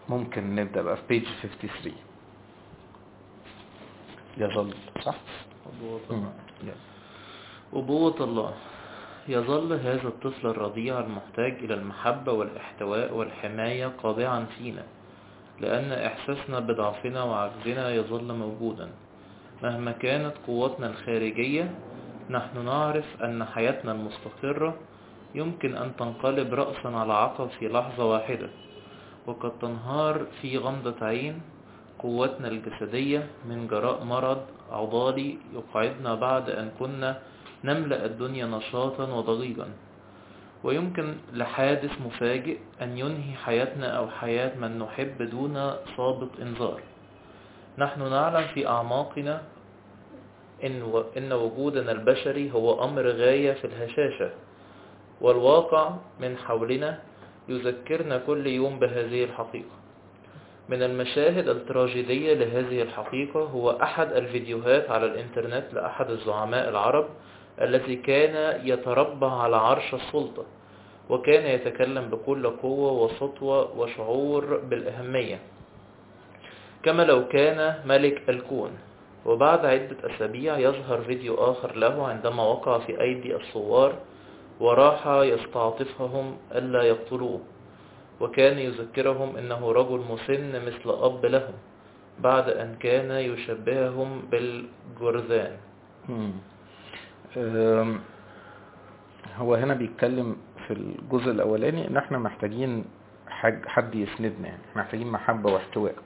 ممكن نبدأ بقى في page 53 يظل صح؟ أبوة مم. الله يلا. أبوة الله يظل هذا الطفل الرضيع المحتاج إلى المحبة والاحتواء والحماية قابعا فينا لأن إحساسنا بضعفنا وعجزنا يظل موجودا مهما كانت قوتنا الخارجية نحن نعرف أن حياتنا المستقرة يمكن أن تنقلب رأسا على عقب في لحظة واحدة وقد تنهار في غمضة عين قوتنا الجسدية من جراء مرض عضالي يقعدنا بعد أن كنا نملأ الدنيا نشاطا وضجيجا ويمكن لحادث مفاجئ أن ينهي حياتنا أو حياة من نحب دون سابق إنذار نحن نعلم في أعماقنا إن, و... إن وجودنا البشري هو أمر غاية في الهشاشة والواقع من حولنا يذكرنا كل يوم بهذه الحقيقة من المشاهد التراجيدية لهذه الحقيقة هو أحد الفيديوهات على الإنترنت لأحد الزعماء العرب الذي كان يتربع على عرش السلطة وكان يتكلم بكل قوة وسطوة وشعور بالأهمية كما لو كان ملك الكون وبعد عدة أسابيع يظهر فيديو آخر له عندما وقع في أيدي الثوار وراح يستعطفهم ألا يقتلوه وكان يذكرهم أنه رجل مسن مثل أب لهم بعد أن كان يشبههم بالجرذان مم. أم، هو هنا بيتكلم في الجزء الاولاني ان احنا محتاجين حاج- حد يسندنا يعني إحنا محتاجين محبة واحتواء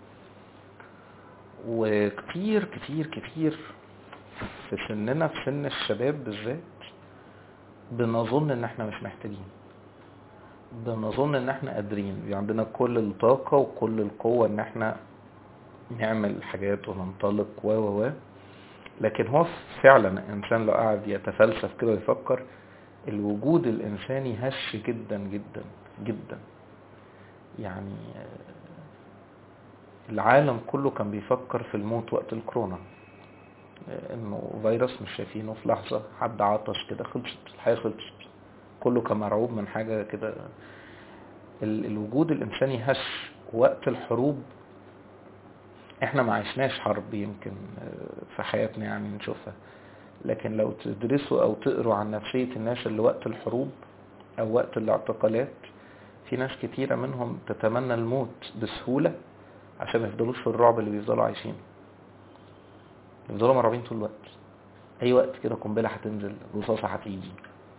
وكتير كتير كتير في سننا في سن الشباب بالذات بنظن ان احنا مش محتاجين بنظن ان احنا قادرين بيبقى عندنا كل الطاقة وكل القوة ان احنا نعمل حاجات وننطلق و و و لكن هو فعلا الانسان لو قعد يتفلسف كده ويفكر الوجود الانساني هش جدا جدا جدا يعني آه، العالم كله كان بيفكر في الموت وقت الكورونا آه، انه فيروس مش شايفينه في لحظة حد عطش كده خلصت الحياة خلصت كله كان مرعوب من حاجة كده ال- الوجود الانساني هش وقت الحروب احنا ما عشناش حرب يمكن آه، في حياتنا يعني نشوفها لكن لو تدرسوا او تقروا عن نفسية الناس اللي وقت الحروب او وقت الاعتقالات في ناس كتيرة منهم تتمنى الموت بسهولة عشان ما يفضلوش في الرعب اللي بيفضلوا عايشين يفضلوا مرعوبين طول الوقت اي وقت كده قنبلة هتنزل رصاصة هتيجي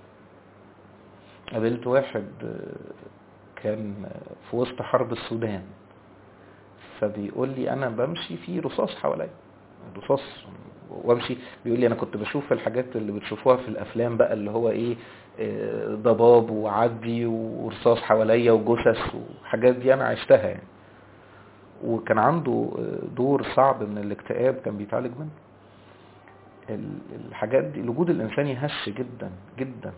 قابلت واحد آه، كان في وسط حرب السودان فبيقول لي انا بمشي في رصاص حواليا رصاص وامشي بيقول لي انا كنت بشوف الحاجات اللي بتشوفوها في الافلام بقى اللي هو ايه آه، ضباب وعدي ورصاص حواليا وجثث وحاجات دي انا عشتها يعني وكان عنده آه، دور صعب من الاكتئاب كان بيتعالج منه ال- الحاجات دي الوجود الانساني هش جدا جدا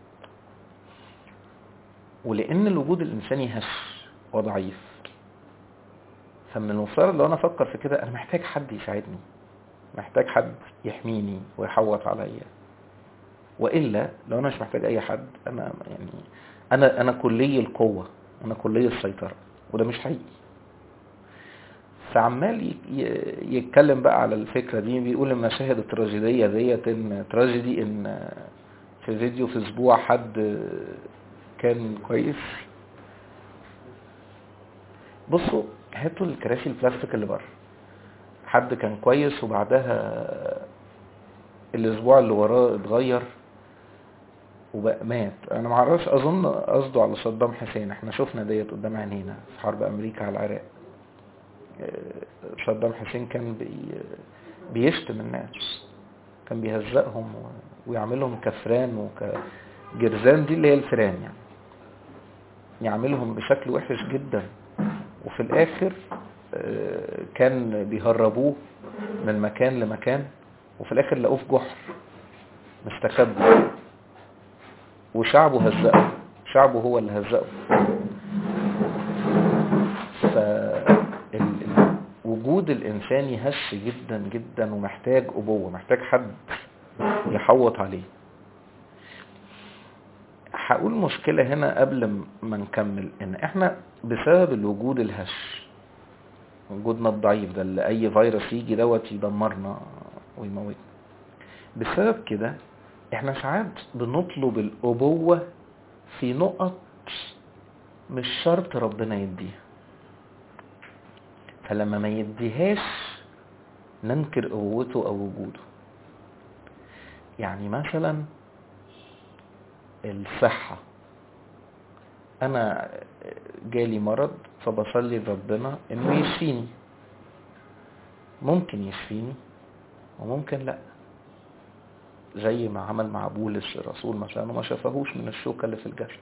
ولان الوجود الانساني هش وضعيف فمن المفترض لو انا افكر في كده انا محتاج حد يساعدني محتاج حد يحميني ويحوط عليا والا لو انا مش محتاج اي حد انا يعني انا انا كلي القوه انا كلي السيطره وده مش حقيقي فعمال ي- ي- يتكلم بقى على الفكره دي بيقول المشاهد التراجيديه ديت ان تراجيدي ان في فيديو في اسبوع حد كان كويس بصوا هاتوا الكراسي البلاستيك اللي بره حد كان كويس وبعدها الاسبوع اللي وراه اتغير وبقى مات انا ما اعرفش اظن قصده على صدام حسين احنا شفنا ديت قدام عينينا في حرب امريكا على العراق آه، صدام حسين كان بي بيشتم الناس كان بيهزقهم و- ويعملهم كفران وكجرزان دي اللي هي الفيران يعني يعملهم بشكل وحش جدا وفي الاخر آه، كان بيهربوه من مكان لمكان وفي الاخر لقوه في جحر مستخبي وشعبه هزقه شعبه هو اللي هزقه فالوجود الانساني هش جدا جدا ومحتاج ابوه محتاج حد يحوط عليه هقول مشكلة هنا قبل ما نكمل ان احنا بسبب الوجود الهش وجودنا الضعيف ده اللي اي فيروس يجي دوت يدمرنا ويموتنا بسبب كده احنا ساعات بنطلب الابوة في نقط مش شرط ربنا يديها فلما ما يديهاش ننكر ابوته او وجوده يعني مثلا الصحة انا جالي مرض فبصلي لربنا انه يشفيني ممكن يشفيني وممكن لا زي ما عمل مع بولس الرسول مثلا وما شفاهوش من الشوكة اللي في الجسد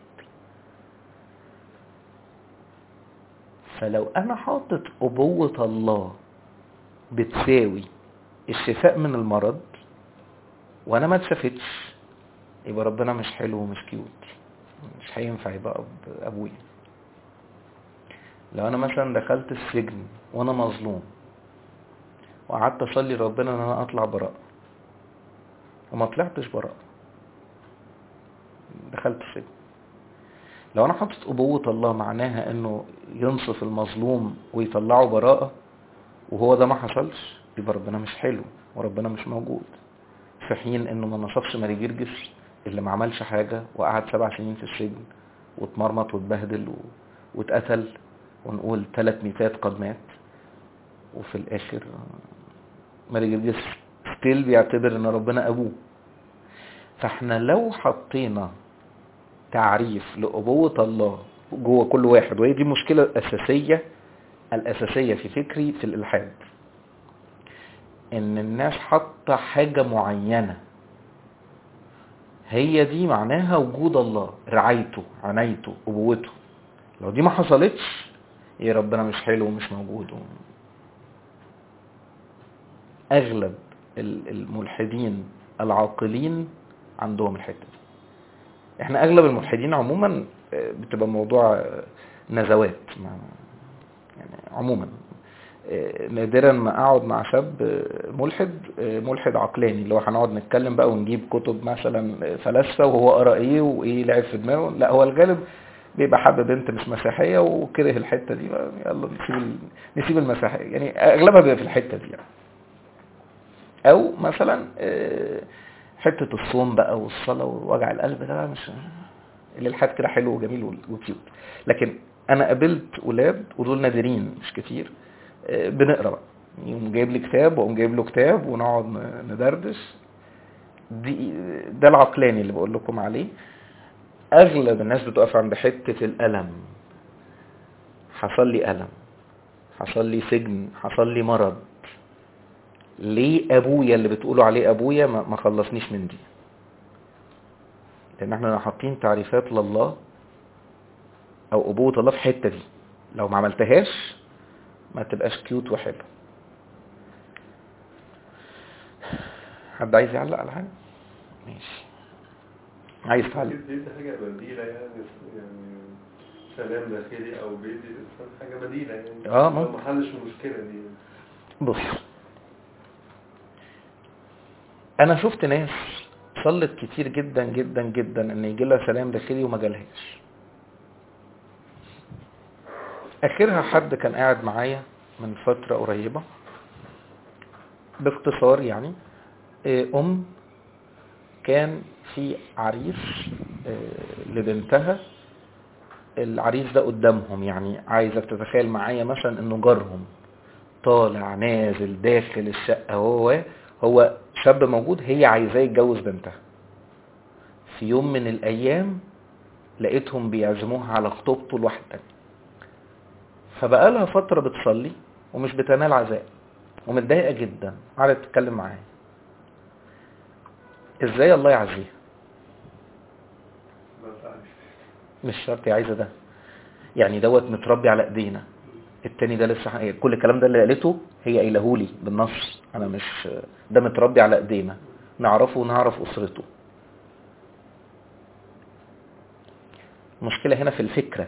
فلو انا حاطط ابوة الله بتساوي الشفاء من المرض وانا ما اتشفتش يبقى ربنا مش حلو ومش كيوت مش هينفع يبقى أب- ابويا لو انا مثلا دخلت السجن وانا مظلوم وقعدت اصلي ربنا ان انا اطلع براء وما طلعتش براء دخلت السجن لو انا حاطط ابوة الله معناها انه ينصف المظلوم ويطلعه براءة وهو ده ما حصلش يبقى ربنا مش حلو وربنا مش موجود في حين انه ما نصفش ماري جرجس اللي ما عملش حاجة وقعد سبع سنين في السجن واتمرمط واتبهدل و... واتقتل ونقول ثلاث ميتات قد مات وفي الاخر ماري جرجس ستيل بيعتبر ان ربنا ابوه فاحنا لو حطينا تعريف لأبوة الله جوه كل واحد وهي دي المشكلة الأساسية الأساسية في فكري في الإلحاد إن الناس حاطة حاجة معينة هي دي معناها وجود الله رعايته عنايته أبوته لو دي ما حصلتش يا ربنا مش حلو ومش موجود أغلب ال- الملحدين العاقلين عندهم الحتة دي احنا اغلب الملحدين عموما آه، بتبقى موضوع آه، نزوات ما- يعني عموما آه، نادرا ما اقعد مع شاب آه، ملحد آه، ملحد عقلاني اللي هو هنقعد نتكلم بقى ونجيب كتب مثلا آه، فلاسفه وهو قرا ايه وايه لعب في دماغه لا هو الغالب بيبقى حب بنت مش مسيحيه وكره الحته دي بقى يلا نسيب ال- نسيب المسيحيه يعني اغلبها بيبقى في الحته دي يعني. او مثلا آه، حته الصوم بقى والصلاه ووجع القلب ده مش الالحاد كده حلو وجميل وكيوت لكن انا قابلت ولاد ودول نادرين مش كتير آه، بنقرا بقى يقوم جايب لي كتاب واقوم جايب له كتاب ونقعد ن- ندردش دي ده العقلاني اللي بقول لكم عليه اغلب الناس بتقف عند حته الالم حصل لي الم حصل لي سجن حصل لي مرض ليه ابويا اللي بتقولوا عليه ابويا ما ما خلصنيش من دي لان احنا حاطين تعريفات لله او ابوة الله في الحته دي لو ما عملتهاش ما تبقاش كيوت وحلو حد عايز يعلق على حاجه ماشي عايز تعلق أكيد بيدي حاجة بديلة يعني يعني سلام داخلي أو بيدي الإنسان حاجة بديلة يعني آه، ممكن. ما حلش المشكلة دي يعني. بص انا شفت ناس صلت كتير جدا جدا جدا ان يجي لها سلام داخلي وما جالهاش اخرها حد كان قاعد معايا من فترة قريبة باختصار يعني آه، ام كان في عريس آه، لبنتها العريس ده قدامهم يعني عايزك تتخيل معايا مثلا انه جارهم طالع نازل داخل الشقة هو هو شاب موجود هي عايزاه يتجوز بنتها في يوم من الايام لقيتهم بيعزموها على خطوبته لواحد تاني فبقى لها فترة بتصلي ومش بتنال عزاء ومتضايقة جدا قعدت تتكلم معايا ازاي الله يعزيها ما تعرفش مش شرط هي عايزة ده يعني دوت متربي على ايدينا التاني ده لسه ح- كل الكلام ده اللي قالته هي قايله لي بالنص انا مش ده متربي على ايدينا نعرفه ونعرف اسرته المشكله هنا في الفكره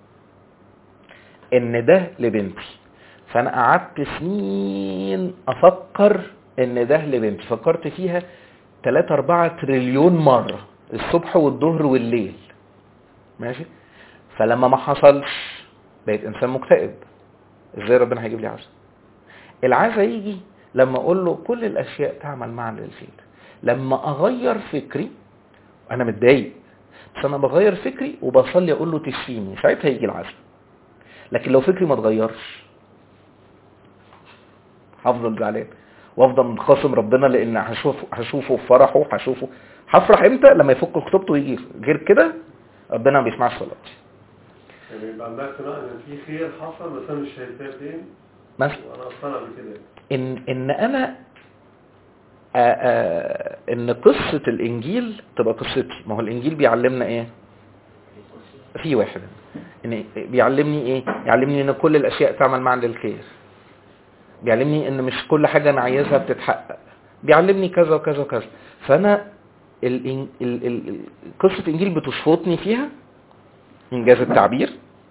ان ده لبنتي فانا قعدت سنين افكر ان ده لبنتي فكرت فيها 3 4 تريليون مره الصبح والظهر والليل ماشي فلما ما حصلش بقيت انسان مكتئب ازاي ربنا هيجيب لي عزا العزا يجي لما اقول له كل الاشياء تعمل معا للخير لما اغير فكري انا متضايق بس انا بغير فكري وبصلي اقول له تشفيني ساعتها يجي العزا لكن لو فكري ما اتغيرش هفضل زعلان وافضل متخاصم ربنا لان هشوف هشوفه في فرحه هشوفه هفرح امتى لما يفك خطوبته ويجي غير كده ربنا ما بيسمعش صلاتي يعني يبقى عندها اقتناع ان في خير حصل بس انا مش شايفاه فين مثلا وانا اقتنع بكده ان ان انا آآ آآ ان قصة الانجيل تبقى قصتي ما هو الانجيل بيعلمنا ايه في واحد ان بيعلمني ايه يعلمني ان كل الاشياء تعمل معا للخير بيعلمني ان مش كل حاجة انا عايزها بتتحقق بيعلمني كذا وكذا وكذا فانا ال ال ال قصة الانجيل بتشفطني فيها انجاز التعبير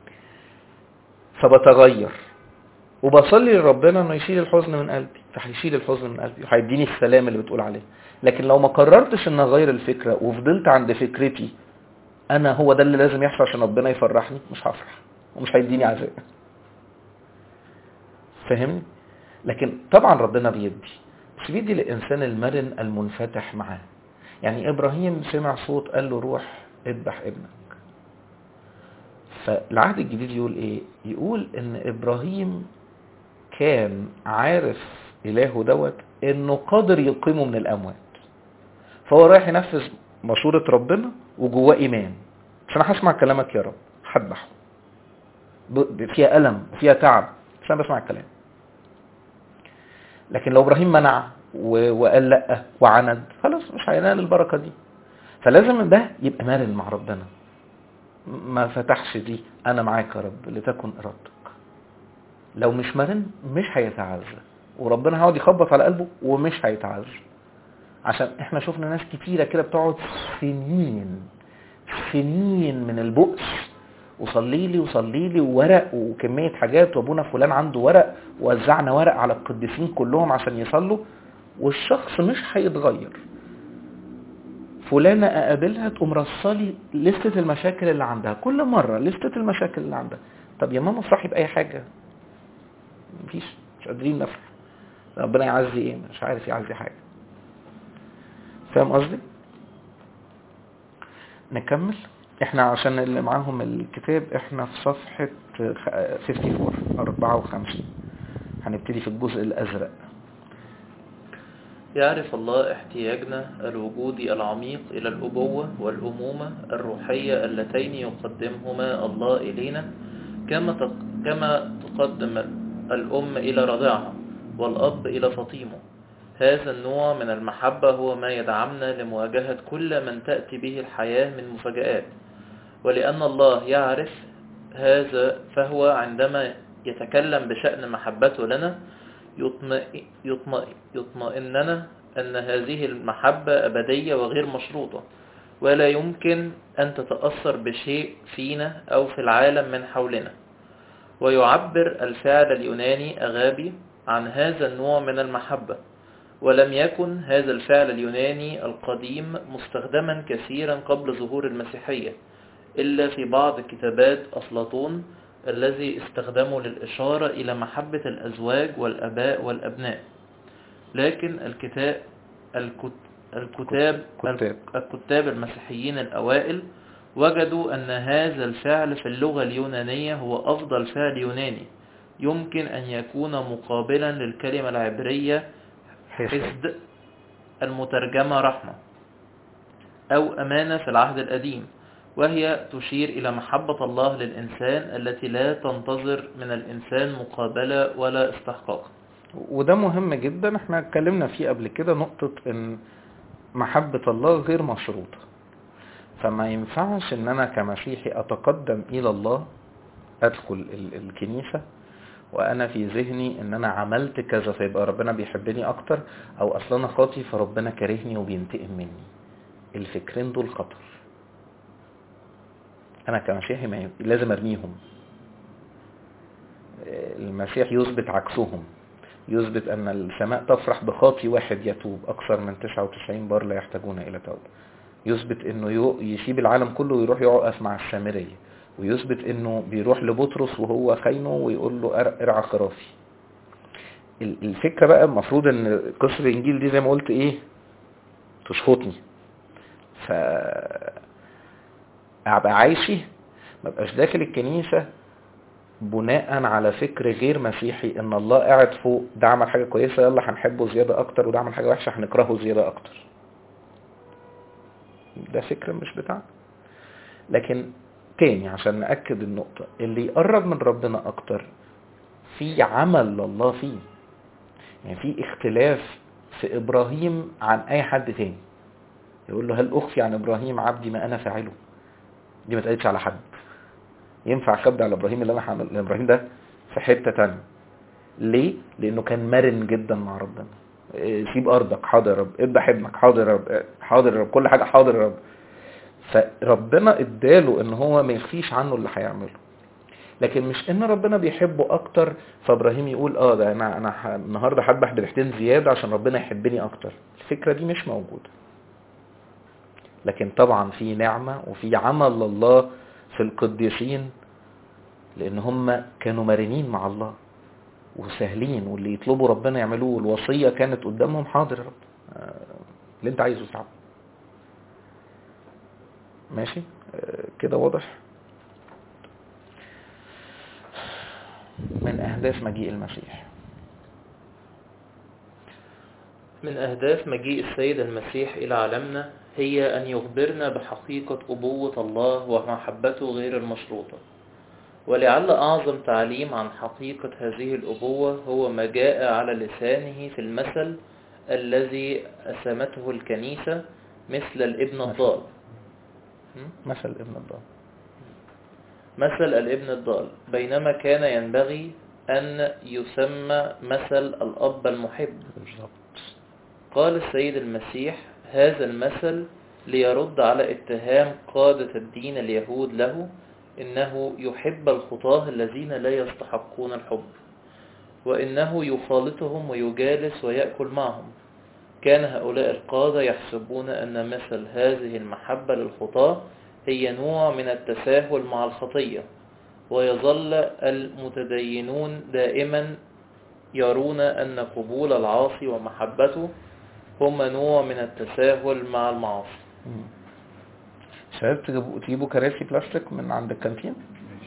فبتغير وبصلي لربنا انه يشيل الحزن من قلبي فهيشيل الحزن من قلبي وهيديني السلام اللي بتقول عليه لكن لو ما قررتش ان اغير الفكرة وفضلت عند فكرتي انا هو ده اللي لازم يحصل عشان ربنا يفرحني مش هفرح ومش هيديني عزاء فاهمني لكن طبعا ربنا بيدي بس بيدي للانسان المرن المنفتح معاه يعني ابراهيم سمع صوت قال له روح اذبح ابنك فالعهد الجديد يقول ايه يقول ان ابراهيم كان عارف الهه دوت انه قادر يقيمه من الاموات فهو رايح ينفذ مشورة ربنا وجواه ايمان بس انا هسمع كلامك يا رب هذبحه ب- فيها الم وفيها تعب بس انا بسمع الكلام لكن لو ابراهيم منع و- وقال لا وعند خلاص مش هينال البركه دي فلازم ده يبقى مرن مع ربنا ما فتحش دي انا معاك يا رب لتكن ارادتك لو مش مرن مش هيتعزى وربنا هيقعد يخبط على قلبه ومش هيتعزى عشان احنا شفنا ناس كتيرة كده بتقعد سنين سنين من البؤس وصلي لي وصلي لي وورق وكمية حاجات وابونا فلان عنده ورق ووزعنا ورق على القديسين كلهم عشان يصلوا والشخص مش هيتغير فلانة اقابلها تقوم رصالي لستة المشاكل اللي عندها كل مرة لستة المشاكل اللي عندها طب يا ماما افرحي بأي حاجة مفيش مش قادرين نفرح ربنا يعزي ايه مش عارف يعزي حاجة فاهم قصدي نكمل احنا عشان اللي معاهم الكتاب احنا في صفحة 54 54 هنبتدي في الجزء الازرق يعرف الله احتياجنا الوجودي العميق إلى الأبوة والأمومة الروحية اللتين يقدمهما الله إلينا كما تق- كما تقدم الأم إلى رضعها والأب إلى فطيمه هذا النوع من المحبة هو ما يدعمنا لمواجهة كل من تأتي به الحياة من مفاجآت ولأن الله يعرف هذا فهو عندما يتكلم بشأن محبته لنا يطمئ- يطمئ- يطمئننا أن هذه المحبة أبدية وغير مشروطة ولا يمكن أن تتأثر بشيء فينا أو في العالم من حولنا ويعبر الفعل اليوناني أغابي عن هذا النوع من المحبة ولم يكن هذا الفعل اليوناني القديم مستخدما كثيرا قبل ظهور المسيحية إلا في بعض كتابات أفلاطون الذي استخدمه للإشارة إلى محبة الأزواج والأباء والأبناء لكن الكتاب الكت... الكتاب كتاب. الكتاب المسيحيين الأوائل وجدوا أن هذا الفعل في اللغة اليونانية هو أفضل فعل يوناني يمكن أن يكون مقابلا للكلمة العبرية حسد المترجمة رحمة أو أمانة في العهد القديم وهي تشير إلى محبة الله للإنسان التي لا تنتظر من الإنسان مقابلة ولا استحقاق وده مهم جدا احنا اتكلمنا فيه قبل كده نقطة ان محبة الله غير مشروطة فما ينفعش ان انا كمسيحي اتقدم الى الله ادخل ال- الكنيسة وانا في ذهني ان انا عملت كذا فيبقى ربنا بيحبني اكتر او اصلا انا خاطي فربنا كارهني وبينتقم مني الفكرين دول خطر انا كمسيحي ما ي- لازم ارميهم المسيح يثبت عكسهم يثبت أن السماء تفرح بخاطي واحد يتوب أكثر من 99 بار لا يحتاجون إلى توبة يثبت أنه يو- يسيب العالم كله ويروح يقف مع السامرية ويثبت انه بيروح لبطرس وهو خاينه ويقول له "أر- ارعى خرافي ال- الفكرة بقى المفروض ان قصة الانجيل دي زي ما قلت ايه تشخطني ف ابقى عايشي ما بقاش داخل الكنيسة بناء على فكر غير مسيحي ان الله قاعد فوق ده عمل حاجة كويسة يلا هنحبه زيادة اكتر وده عمل حاجة وحشة هنكرهه زيادة اكتر ده فكر مش بتاعنا لكن تاني عشان نأكد النقطة اللي يقرب من ربنا اكتر في عمل لله فيه يعني في اختلاف في ابراهيم عن اي حد تاني يقول له هل اخفي عن ابراهيم عبدي ما انا فاعله دي ما اتقالتش على حد ينفع اخبي على ابراهيم اللي انا هعمل لأن ابراهيم ده في حته تانية ليه لانه كان مرن جدا مع ربنا إيه، سيب ارضك حاضر يا رب اذبح ابنك حاضر يا رب إيه، حاضر يا رب كل حاجه حاضر يا رب فربنا اداله ان هو ما يخفيش عنه اللي هيعمله لكن مش ان ربنا بيحبه اكتر فابراهيم يقول اه ده انا انا ح- النهارده هذبح ذبيحتين زياده عشان ربنا يحبني اكتر الفكره دي مش موجوده لكن طبعا في نعمه وفي عمل الله في القديسين لان هم كانوا مرنين مع الله وسهلين واللي يطلبوا ربنا يعملوه الوصيه كانت قدامهم حاضر يا رب آه، اللي انت عايزه تعمل ماشي آه، كده واضح من اهداف مجيء المسيح من أهداف مجيء السيد المسيح إلى عالمنا هي أن يخبرنا بحقيقة أبوة الله ومحبته غير المشروطة ولعل أعظم تعليم عن حقيقة هذه الأبوة هو ما جاء على لسانه في المثل الذي أسمته الكنيسة مثل الابن الضال م? مثل ابن الضال مثل الابن الضال بينما كان ينبغي أن يسمى مثل الأب المحب بالظبط قال السيد المسيح هذا المثل ليرد على اتهام قادة الدين اليهود له إنه يحب الخطاة الذين لا يستحقون الحب وإنه يخالطهم ويجالس ويأكل معهم كان هؤلاء القادة يحسبون أن مثل هذه المحبة للخطاة هي نوع من التساهل مع الخطية ويظل المتدينون دائما يرون أن قبول العاصي ومحبته هما نوع من التساهل مع المعاصي مم. شباب تجيبوا تجيبوا كراسي بلاستيك من عند الكانتين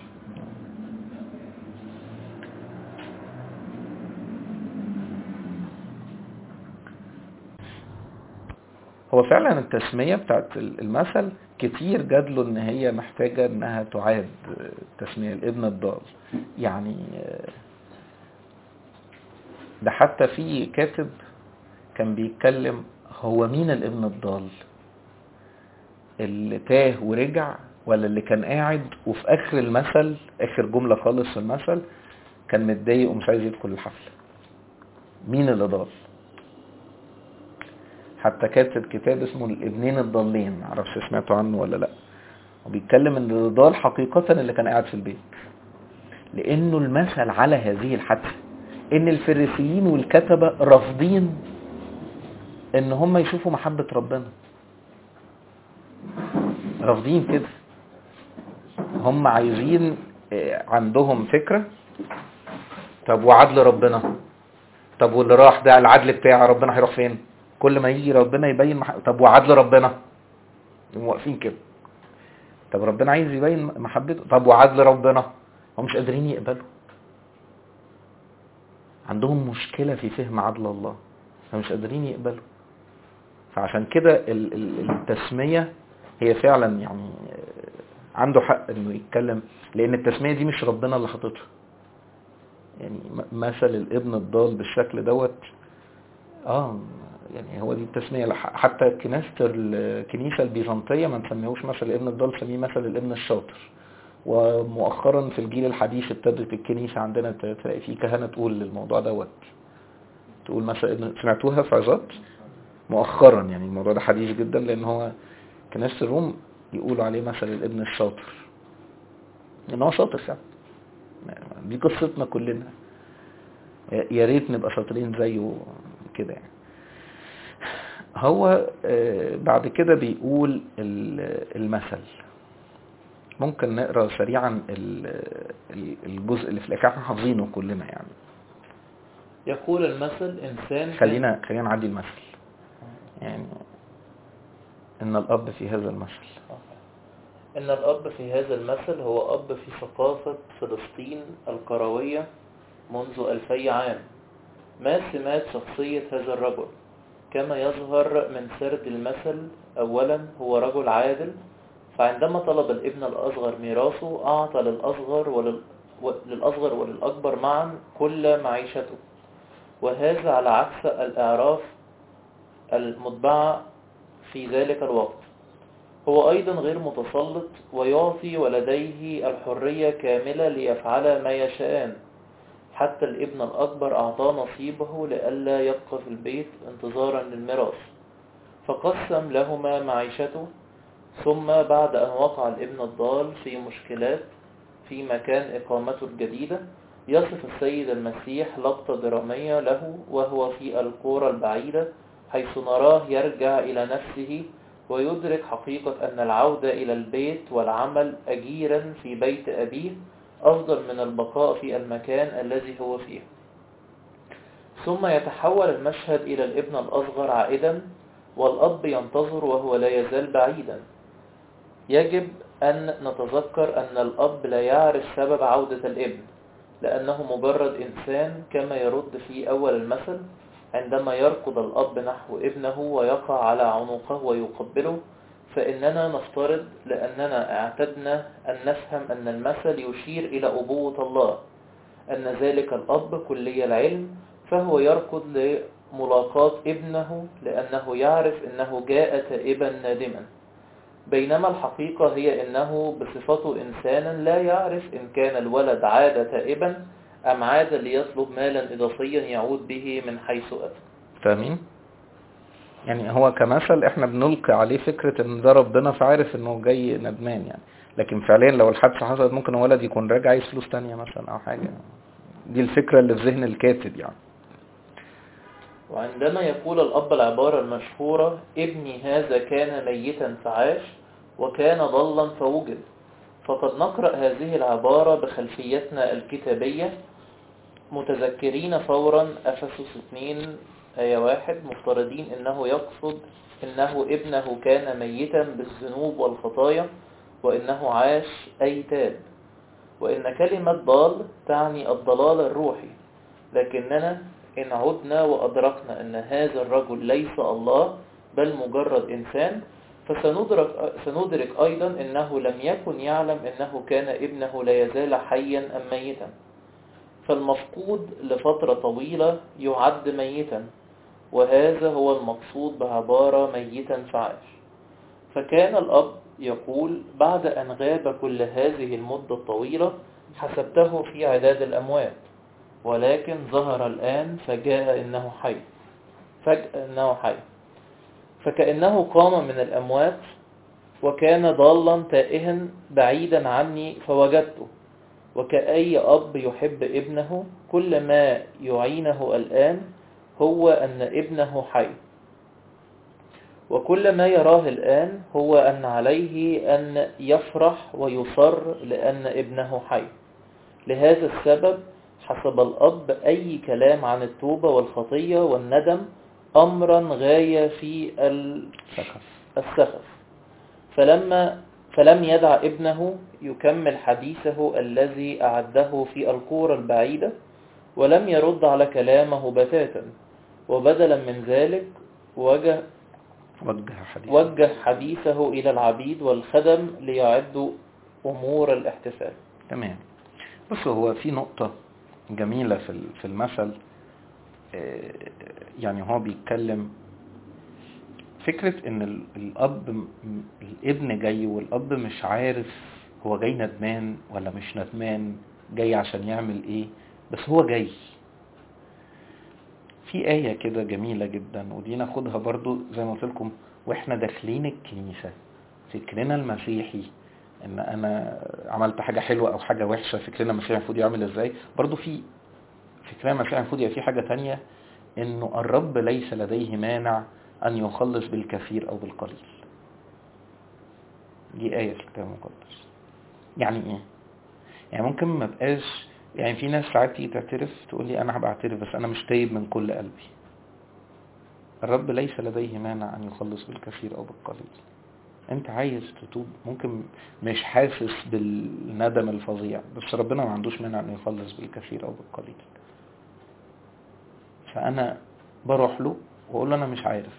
هو فعلا التسمية بتاعت المثل كتير جادله ان هي محتاجة انها تعاد تسمية الابن الضال يعني آه، ده حتى في كاتب كان بيتكلم هو مين الابن الضال اللي تاه ورجع ولا اللي كان قاعد وفي اخر المثل اخر جملة خالص في المثل كان متضايق ومش عايز يدخل الحفلة مين اللي ضال حتى كاتب كتاب اسمه الابنين الضالين معرفش سمعتوا عنه ولا لا وبيتكلم ان اللي ضال حقيقة اللي كان قاعد في البيت لانه المثل على هذه الحادثة ان الفريسيين والكتبة رافضين ان هم يشوفوا محبة ربنا رافضين كده هم عايزين آه، عندهم فكرة طب وعدل ربنا طب واللي راح ده العدل بتاع ربنا هيروح فين كل ما يجي ربنا يبين مح... طب وعدل ربنا هم واقفين كده طب ربنا عايز يبين محبته طب وعدل ربنا هم مش قادرين يقبلوا عندهم مشكلة في فهم عدل الله فمش قادرين يقبلوا فعشان كده ال- ال- التسمية هي فعلا يعني آه، عنده حق انه يتكلم لان التسمية دي مش ربنا اللي حاططها يعني م- مثل الابن الضال بالشكل دوت اه يعني هو دي التسمية لح- حتى كنيسة الكنيسة البيزنطية ما نسميهوش مثل الابن الضال سميه مثل الابن الشاطر ومؤخرا في الجيل الحديث ابتدت الكنيسة عندنا ت- تلاقي في كهنة تقول للموضوع دوت تقول مثلا ابن سمعتوها في عظات مؤخرا يعني الموضوع ده حديث جدا لان هو كنيسة الروم يقولوا عليه مثل الابن الشاطر ان هو شاطر فعلا دي قصتنا كلنا يا ريت نبقى شاطرين زيه كده يعني هو آه، بعد كده بيقول ال- المثل ممكن نقرا سريعا ال- ال- الجزء اللي في الاخر احنا حافظينه كلنا يعني يقول المثل إنسان خلينا خلينا نعدي المثل يعني ان الاب في هذا المثل إن الأب في هذا المثل هو أب في ثقافة فلسطين الكروية منذ ألفي عام ما سمات شخصية هذا الرجل كما يظهر من سرد المثل أولا هو رجل عادل فعندما طلب الابن الأصغر ميراثه أعطى للأصغر ولل... و- للأصغر وللأكبر معا كل معيشته وهذا على عكس الإعراف المتبعة في ذلك الوقت هو أيضا غير متسلط ويعطي ولديه الحرية كاملة ليفعل ما يشاءان حتى الابن الأكبر أعطاه نصيبه لئلا يبقى في البيت انتظارا للميراث فقسم لهما معيشته ثم بعد أن وقع الابن الضال في مشكلات في مكان إقامته الجديدة يصف السيد المسيح لقطة درامية له وهو في القرى البعيدة حيث نراه يرجع إلى نفسه ويدرك حقيقة أن العودة إلى البيت والعمل أجيرا في بيت أبيه أفضل من البقاء في المكان الذي هو فيه ثم يتحول المشهد إلى الابن الأصغر عائدا والأب ينتظر وهو لا يزال بعيدا يجب أن نتذكر أن الأب لا يعرف سبب عودة الابن لأنه مجرد إنسان كما يرد في أول المثل عندما يركض الأب نحو ابنه ويقع على عنقه ويقبله فإننا نفترض لأننا اعتدنا أن نفهم أن المثل يشير إلى أبوة الله أن ذلك الأب كلي العلم فهو يركض لملاقاة ابنه لأنه يعرف أنه جاء تائبا نادما بينما الحقيقة هي أنه بصفته إنسانا لا يعرف إن كان الولد عاد تائبا أم عاد ليطلب مالا إضافيا يعود به من حيث أتى فاهمين يعني هو كمثل احنا بنلقي عليه فكرة ان ده ربنا فعارف انه جاي ندمان يعني لكن فعليا لو الحادثة حصلت ممكن الولد يكون راجع عايز فلوس تانية مثلا او حاجة دي الفكرة اللي في ذهن الكاتب يعني وعندما يقول الأب العبارة المشهورة ابني هذا كان ميتا فعاش وكان ضلا فوجد فقد نقرأ هذه العبارة بخلفيتنا الكتابية متذكرين فورا أفسس 2 آية واحد مفترضين أنه يقصد أنه ابنه كان ميتا بالذنوب والخطايا وأنه عاش أي تاب وإن كلمة ضال تعني الضلال الروحي لكننا إن عدنا وأدركنا أن هذا الرجل ليس الله بل مجرد إنسان فسندرك سندرك أيضا أنه لم يكن يعلم أنه كان ابنه لا يزال حيا أم ميتا فالمفقود لفترة طويلة يعد ميتا وهذا هو المقصود بعبارة ميتا فعاش فكان الأب يقول بعد أن غاب كل هذه المدة الطويلة حسبته في عداد الأموات ولكن ظهر الآن فجاء إنه حي فجأة إنه حي فكأنه قام من الأموات وكان ضالا تائها بعيدا عني فوجدته وكأي أب يحب ابنه كل ما يعينه الآن هو أن ابنه حي وكل ما يراه الآن هو أن عليه أن يفرح ويصر لأن ابنه حي لهذا السبب حسب الأب أي كلام عن التوبة والخطية والندم أمرا غاية في سخف السخف فلما فلم يدع ابنه يكمل حديثه الذي أعده في القورة البعيدة ولم يرد على كلامه بتاتا وبدلا من ذلك وجه وجه حديث وجه حديثه إلى العبيد والخدم ليعدوا أمور الاحتفال تمام بص هو في نقطة جميلة في ال- في المثل آه، يعني هو بيتكلم فكرة ان ال- الاب م- الابن جاي والاب مش عارف هو جاي ندمان ولا مش ندمان جاي عشان يعمل ايه بس هو جاي في آية كده جميلة جدا ودي ناخدها برضو زي ما قلت لكم واحنا داخلين الكنيسة فكرنا المسيحي ان انا عملت حاجة حلوة او حاجة وحشة فكرنا المسيحي المفروض يعمل ازاي برضو في فكرنا المسيحي المفروض يبقى في حاجة تانية انه الرب ليس لديه مانع ان يخلص بالكثير او بالقليل دي آية في الكتاب المقدس يعني ايه يعني ممكن ما بقاش يعني في ناس ساعات تيجي تعترف تقول لي انا هبقى اعترف بس انا مش تايب من كل قلبي الرب ليس لديه مانع ان يخلص بالكثير او بالقليل انت عايز تتوب ممكن مش حاسس بالندم الفظيع بس ربنا ما عندوش مانع انه يخلص بالكثير او بالقليل فانا بروح له واقول له انا مش عارف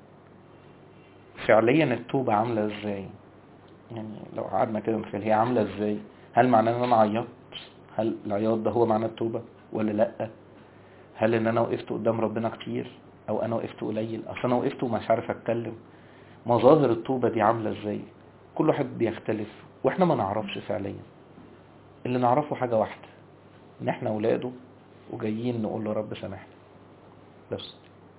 فعليا التوبة عاملة ازاي يعني لو قعدنا كده نتخيل هي عاملة ازاي هل معناه ان انا عيطت هل العياط ده هو معنى التوبة ولا لا هل ان انا وقفت قدام ربنا كتير او انا وقفت قليل اصل انا وقفت ومش عارف اتكلم مظاهر التوبة دي عاملة ازاي كل واحد بيختلف واحنا ما نعرفش فعليا اللي نعرفه حاجة واحدة ان احنا اولاده وجايين نقول له رب سامحنا بس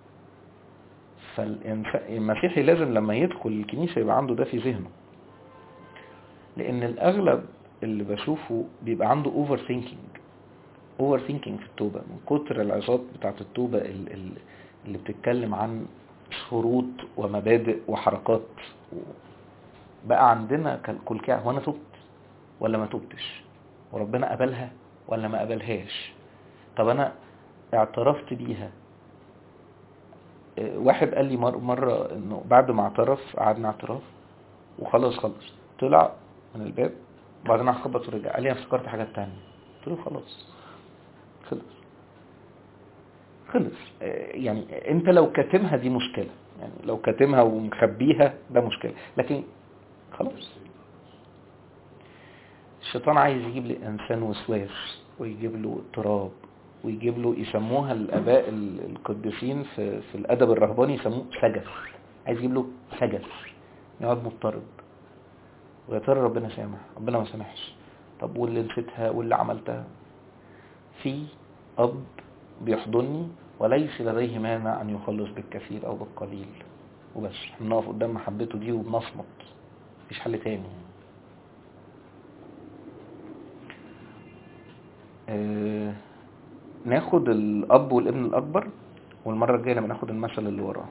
فالمسيحي لازم لما يدخل الكنيسة يبقى عنده ده في ذهنه لان الاغلب اللي بشوفه بيبقى عنده اوفر ثينكينج اوفر ثينكينج في التوبة من كتر العظات بتاعت التوبة ال- ال- اللي بتتكلم عن شروط ومبادئ وحركات بقى عندنا كالكلكع هو انا تبت ولا ما تبتش وربنا قبلها ولا ما قبلهاش طب انا اعترفت بيها اه، واحد قال لي مر- مرة انه بعد ما اعترف قعدنا اعتراف وخلص خلص طلع من الباب بعدين خبط ورجع قال لي انا افتكرت حاجات تانية قلت له خلاص خلص خلص اه، يعني انت لو كاتمها دي مشكلة يعني لو كاتمها ومخبيها ده مشكلة لكن خلاص الشيطان عايز يجيب للإنسان وسواس ويجيب له اضطراب ويجيب له يسموها الآباء ال- القديسين في, في الأدب الرهباني يسموه سجس عايز يجيب له سجس يقعد مضطرب ويا ترى ربنا سامح ربنا ما سامحش طب واللي نسيتها واللي عملتها في أب بيحضني وليس لديه مانع أن يخلص بالكثير أو بالقليل وبس احنا بنقف قدام محبته دي وبنصمت مفيش حل تاني آه، ناخد الأب والابن الأكبر والمرة الجاية لما ناخد المثل اللي وراه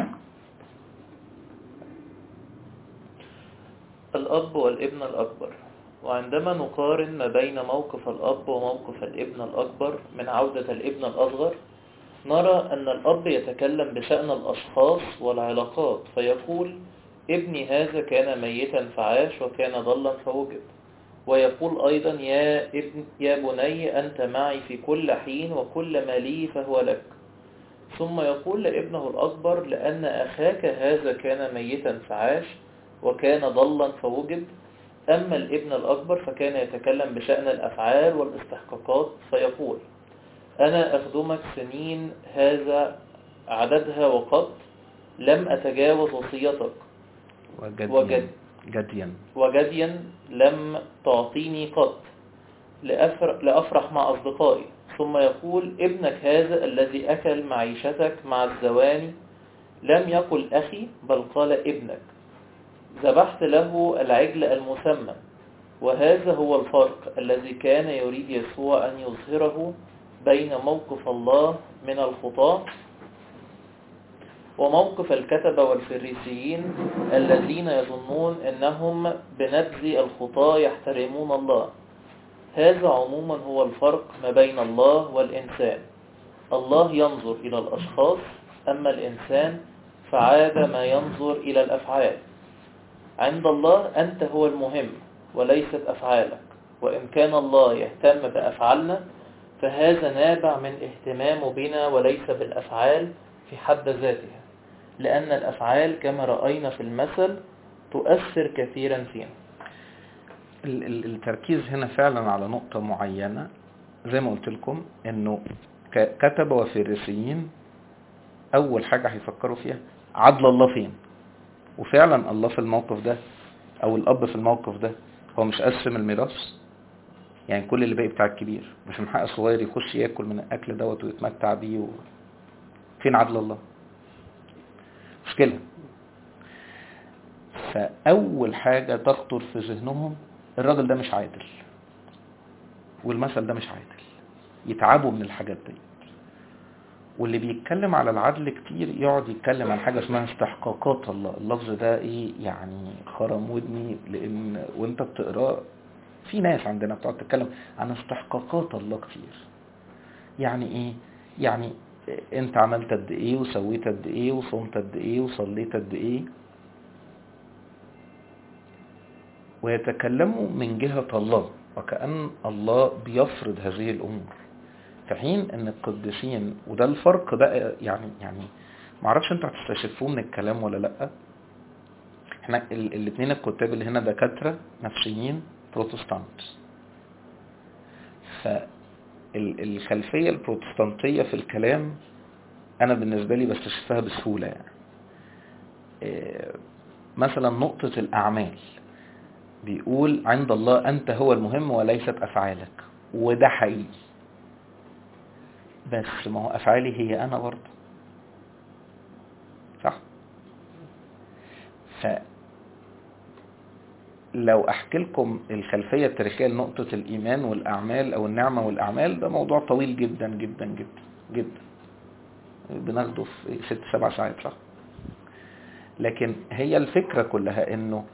الأب والابن الأكبر وعندما نقارن ما بين موقف الأب وموقف الابن الأكبر من عودة الابن الأصغر نرى أن الأب يتكلم بشأن الأشخاص والعلاقات فيقول ابني هذا كان ميتا فعاش وكان ضلا فوجد ويقول أيضا يا, ابن يا بني أنت معي في كل حين وكل ما لي فهو لك ثم يقول لابنه الأكبر لأن أخاك هذا كان ميتا فعاش وكان ضلا فوجد أما الابن الأكبر فكان يتكلم بشأن الأفعال والاستحقاقات فيقول أنا أخدمك سنين هذا عددها وقد لم أتجاوز وصيتك وجديا وجد. جديا وجديا لم تعطيني قط لأفر- لأفرح مع أصدقائي ثم يقول ابنك هذا الذي أكل معيشتك مع الزواني لم يقل أخي بل قال ابنك ذبحت له العجل المسمى وهذا هو الفرق الذي كان يريد يسوع أن يظهره بين موقف الله من الخطاة وموقف الكتبة والفريسيين الذين يظنون أنهم بنبذ الخطاة يحترمون الله هذا عموما هو الفرق ما بين الله والإنسان الله ينظر إلى الأشخاص أما الإنسان فعاد ما ينظر إلى الأفعال عند الله أنت هو المهم وليست أفعالك وإن كان الله يهتم بأفعالنا فهذا نابع من اهتمامه بنا وليس بالأفعال في حد ذاتها لأن الأفعال كما رأينا في المثل تؤثر كثيرا فينا ال- ال- التركيز هنا فعلا على نقطة معينة زي ما قلت لكم انه ك- كتبة وفريسيين اول حاجة هيفكروا فيها عدل الله فين وفعلا الله في الموقف ده او الاب في الموقف ده هو مش قسم الميراث يعني كل اللي باقي بتاع الكبير مش من حق الصغير يخش ياكل من الاكل دوت ويتمتع بيه و... فين عدل الله مشكلة فأول حاجة تخطر في ذهنهم الراجل ده مش عادل والمثل ده مش عادل يتعبوا من الحاجات دي واللي بيتكلم على العدل كتير يقعد يتكلم عن حاجة اسمها استحقاقات الله اللفظ ده ايه يعني خرم ودني لان وانت بتقراه في ناس عندنا بتقعد تتكلم عن استحقاقات الله كتير يعني ايه يعني انت عملت قد ايه وسويت قد ايه وصمت قد ايه وصليت قد ايه ويتكلموا من جهة الله وكأن الله بيفرض هذه الأمور في حين ان القديسين وده الفرق بقى يعني يعني معرفش انتوا هتستشفوه من الكلام ولا لا احنا ال- الاتنين الكتاب اللي هنا دكاترة نفسيين بروتستانت فالخلفية البروتستانتية في الكلام انا بالنسبة لي بستشفها بسهولة يعني إيه، مثلا نقطة الاعمال بيقول عند الله انت هو المهم وليست افعالك وده حقيقي بس ما هو افعالي هي انا برضه صح ف لو احكي لكم الخلفية التاريخية لنقطة الايمان والاعمال او النعمة والاعمال ده موضوع طويل جدا جدا جدا جدا بناخده في ست سبع ساعات صح لكن هي الفكرة كلها انه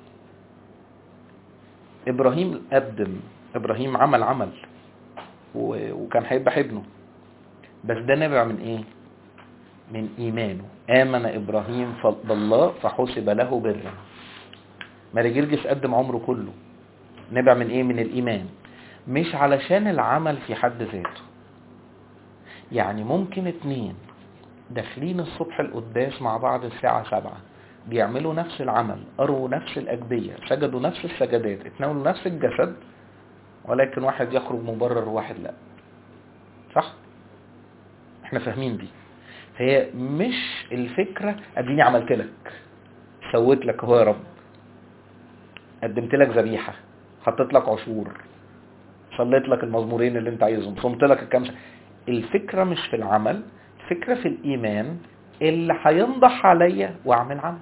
ابراهيم قدم ابراهيم عمل عمل و- وكان هيذبح ابنه بس ده نابع من ايه من ايمانه امن ابراهيم ف- بالله فحسب له برا ماري جرجس قدم عمره كله نابع من ايه من الايمان مش علشان العمل في حد ذاته يعني ممكن اتنين داخلين الصبح القداس مع بعض الساعة سبعة بيعملوا نفس العمل قروا نفس الأجبية سجدوا نفس السجدات اتناولوا نفس الجسد ولكن واحد يخرج مبرر وواحد لا صح احنا فاهمين دي هي مش الفكرة اديني عملت لك سويت لك اهو يا رب قدمت لك ذبيحة حطيت لك عشور صليت لك المزمورين اللي انت عايزهم صمت لك الكام ساعة. الفكرة مش في العمل الفكرة في الإيمان اللي هينضح عليا وأعمل عمل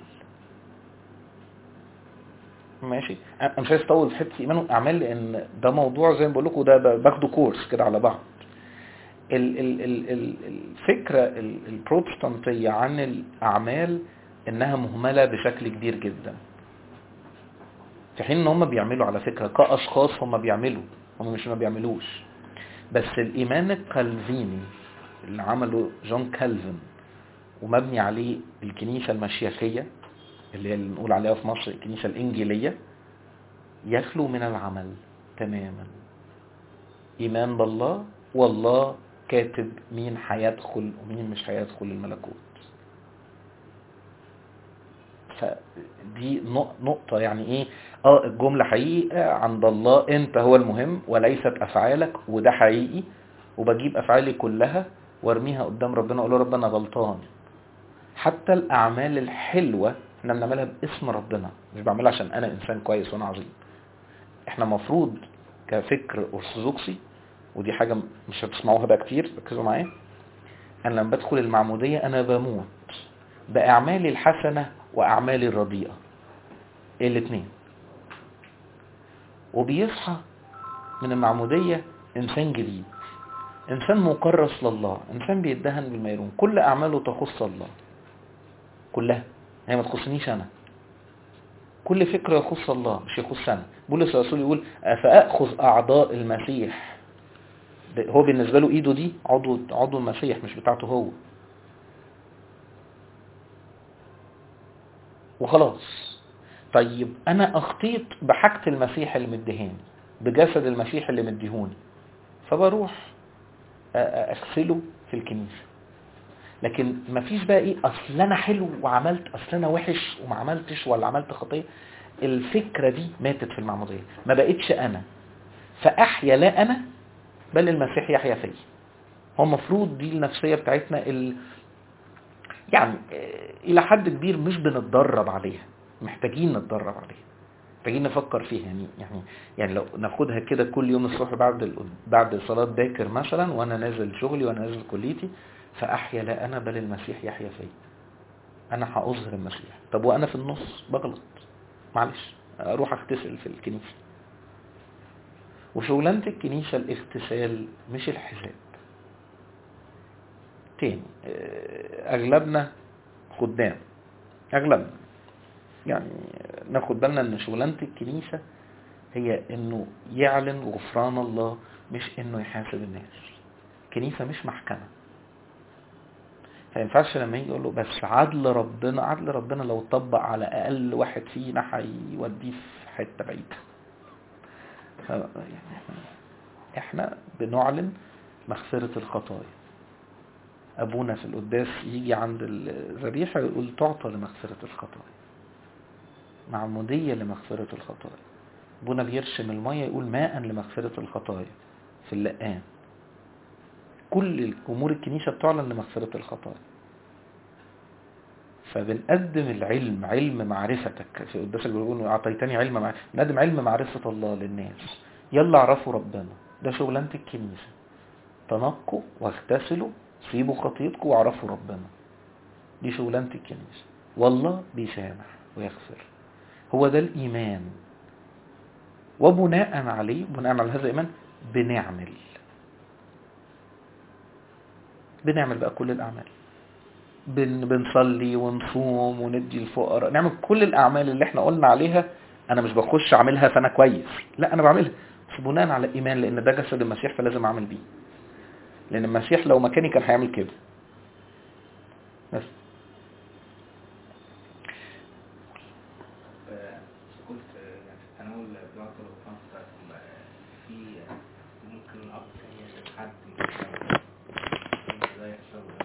ماشي انا مش عايز اطول في حته ايمان واعمال لان ده موضوع زي ما بقول لكم ده ب- باخده كورس كده على بعض ال- ال- ال- ال- الفكره ال- البروتستانتيه عن الاعمال انها مهمله بشكل كبير جدا في حين ان هم بيعملوا على فكره كاشخاص هم بيعملوا هم مش ما بيعملوش بس الايمان الكالفيني اللي عمله جون كالفن ومبني عليه الكنيسه المشيخيه اللي هي اللي نقول عليها في مصر الكنيسة الإنجيلية يخلو من العمل تماما إيمان بالله والله كاتب مين هيدخل ومين مش هيدخل الملكوت فدي نق- نقطة يعني ايه اه الجملة حقيقة عند الله انت هو المهم وليست افعالك وده حقيقي وبجيب افعالي كلها وارميها قدام ربنا اقول له رب انا غلطان حتى الاعمال الحلوة احنا بنعملها باسم ربنا مش بعملها عشان انا انسان كويس وانا عظيم احنا مفروض كفكر ارثوذكسي ودي حاجة مش هتسمعوها بقى كتير ركزوا معايا انا لما بدخل المعمودية انا بموت باعمالي الحسنة واعمالي الرديئة الاتنين وبيصحى من المعمودية انسان جديد انسان مكرس لله انسان بيدهن بالميرون كل اعماله تخص الله كلها هي ما تخصنيش انا كل فكرة يخص الله مش يخص انا بولس الرسول يقول فاخذ اعضاء المسيح ده هو بالنسبة له ايده دي عضو عضو المسيح مش بتاعته هو وخلاص طيب انا اخطيت بحاجة المسيح اللي مديهاني بجسد المسيح اللي مديهوني فبروح أ- أ- اغسله في الكنيسة لكن مفيش بقى ايه اصل انا حلو وعملت اصل انا وحش وما عملتش ولا عملت خطية الفكرة دي ماتت في المعمودية ما بقتش انا فاحيا لا انا بل المسيح يحيا فيا هو المفروض دي النفسية بتاعتنا ال... يعني آه، الى حد كبير مش بنتدرب عليها محتاجين نتدرب عليها محتاجين نفكر فيها يعني يعني يعني لو ناخدها كده كل يوم الصبح بعد ال... بعد صلاة باكر مثلا وانا نازل شغلي وانا نازل كليتي فاحيا لا انا بل المسيح يحيا فيا انا هاظهر المسيح طب وانا في النص بغلط معلش اروح اغتسل في الكنيسة وشغلانة الكنيسة الاغتسال مش الحساب تاني آه، اغلبنا خدام اغلبنا يعني ناخد بالنا ان شغلانة الكنيسة هي انه يعلن غفران الله مش انه يحاسب الناس الكنيسة مش محكمة ما ينفعش لما يجي يقول له بس عدل ربنا عدل ربنا لو طبق على اقل واحد فينا هيوديه في حته بعيده ف- يعني إحنا- احنا بنعلن مغفره الخطايا ابونا في القداس يجي عند الذبيحه يقول تعطى لمغفره الخطايا معموديه لمغفره الخطايا ابونا بيرشم الميه يقول ماء لمغفره الخطايا في اللقان كل امور الكنيسه بتعلن لمغفره الخطايا فبنقدم العلم علم معرفتك في قداس اللي بيقولوا اعطيتني علم معرفة بنقدم علم معرفة الله للناس يلا اعرفوا ربنا ده شغلانة الكنيسة تنقوا واغتسلوا سيبوا خطيتكم واعرفوا ربنا دي شغلانة الكنيسة والله بيسامح ويغفر هو ده الإيمان وبناء عليه بناء على هذا الإيمان بنعمل بنعمل بقى كل الأعمال بن بنصلي ونصوم وندي الفقراء نعمل كل الأعمال اللي احنا قلنا عليها أنا مش بخش أعملها فأنا كويس لا أنا بعملها بس بناء على الإيمان لأن ده جسد المسيح فلازم أعمل بيه لأن المسيح لو مكاني كان هيعمل كده بس قلت يعني في التناول بيعطي الغفران بتاعتهم في ممكن الأب كان يسأل حد ازاي يحصل